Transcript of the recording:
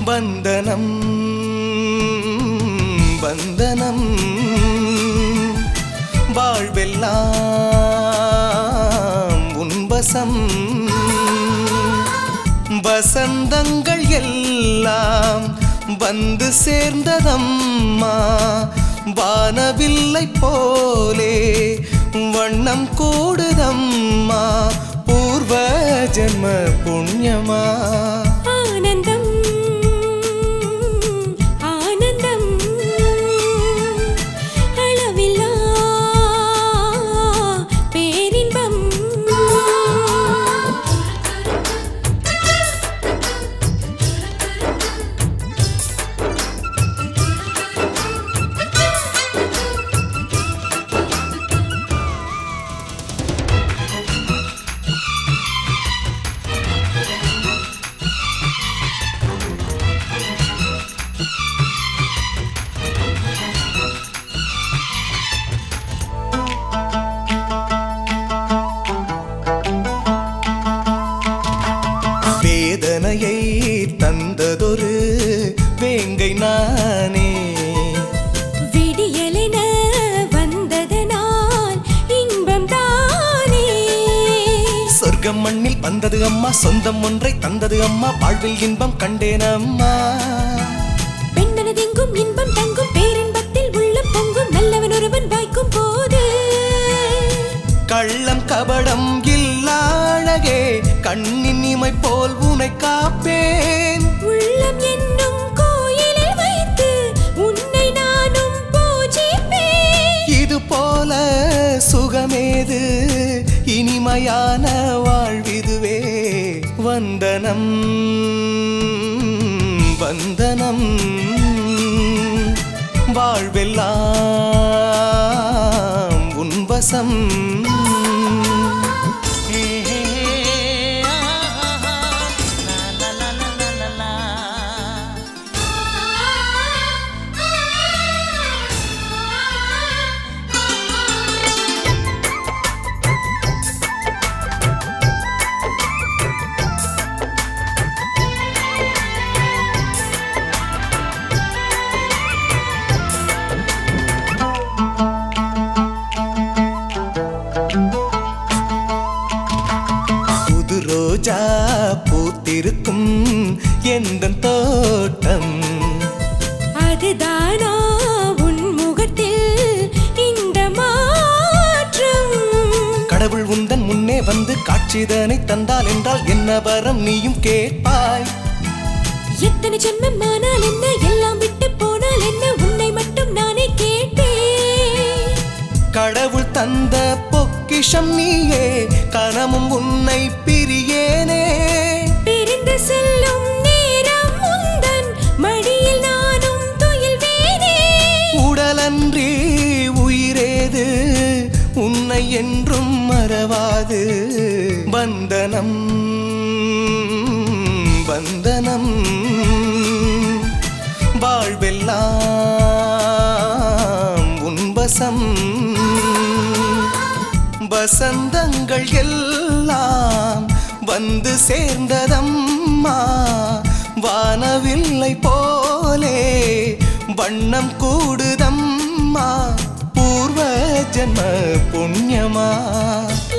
வந்தனம் வந்தனம் வாழ்வெல்லாம் உன்பசம் வசந்தங்கள் எல்லாம் வந்து சேர்ந்ததம்மா வானவில்லை போலே வண்ணம் கூடுதம்மா பூர்வ ஜென்ம புண்ணியமா ஆனந்தம் ஆனந்தம் அளவில்லா பேரின்பம் வேதனையை தந்ததொரு வேங்கை நானே விடியலென வந்ததனால் இன்பம் தானே சொர்க்கம் மண்ணில் வந்தது அம்மா சொந்தம் ஒன்றை தந்தது அம்மா வாழ்வில் இன்பம் கண்டேன் அம்மா பெண்மனதெங்கும் இன்பம் தங்கும் பேரின்பத்தில் உள்ள பொங்கும் நல்லவன் ஒருவன் வாய்க்கும் போது கள்ளம் கபடம் இல்லாழகே கண்ணின் இமை போல் உனை காப்பேன் உள்ளம் என்னும் கோயிலில் வைத்து உன்னை நானும் பூஜிப்பேன் இது போல சுகமேது இனிமையான வாழ்விதுவே வந்தனம் வந்தனம் வாழ்வெல்லாம் உன்வசம் புது ரோஜா பூத்திருக்கும் எந்த தோட்டம் அதுதானா உன் முகத்தில் இந்த மாற்றம் கடவுள் உந்தன் முன்னே வந்து காட்சிதனை தந்தால் என்றால் என்ன வரம் நீயும் கேட்பாய் எத்தனை ஜென்மம் ஆனால் என்ன எல்லாம் விட்டு போனால் என்ன உன்னை மட்டும் நானே கேட்டேன் கடவுள் தந்த பொக்கிஷம் நீயே கனமும் உன்னை பிரியேனே பிரிந்து செல்லும் நேரம் உந்தன் மடியில் நானும் துயில்வேனே உடலன்றி உயிரேது உன்னை என்றும் மறவாது வந்தனம் வந்தனம் வாழ்வெல்லாம் உன்பசம் வசந்தங்கள் எல்லாம் வந்து சேர்ந்ததம்மா வானவில்லை போலே வண்ணம் கூடுதம்மா பூர்வ ஜென்ம புண்ணியமா